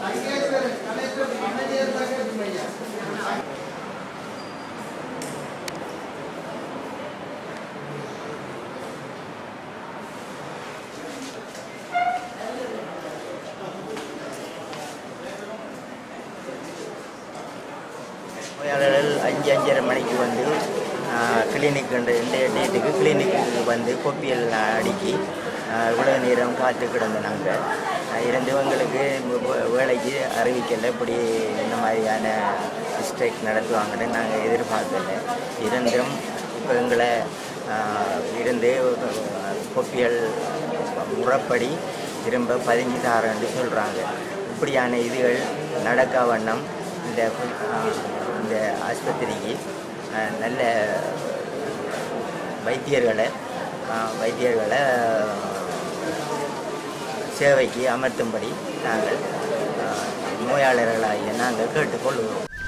நோயாளர்கள் அஞ்சு அஞ்சரை மணிக்கு வந்து கிளினிக் இந்த டேட்டுக்கு கிளினிக்கு வந்து கொப்பியல் அடுக்கி ஆஹ், இவ்வளவு நேரம் காத்து கிடந்த நாங்கள் இருந்து எங்களுக்கு வே- வேலைக்கு அறிவிக்கல இப்படி இந்த மாதிரியான மிஸ்டேக் நடத்துவாங்கன்னு நாங்கள் எதிர்பார்க்கல இருந்தும் இப்போ எங்களை ஆஹ், இருந்து கொப்பியல் முறைப்படி திரும்ப பதிஞ்சு தாரேன்னு சொல்கிறாங்க இப்படியான இதுகள் நடக்க வண்ணம் இந்த கு- ஆஹ், இந்த ஆஸ்பத்திரிக்கு ஆஹ், நல்ல வைத்தியர்களை ஆஹ், வைத்தியர்களை சேவைக்கு அமர்த்தும்படி நாங்கள் ஆஹ், நோயாளர்களாகிய நாங்கள் கேட்டுக்கொள்கிறோம்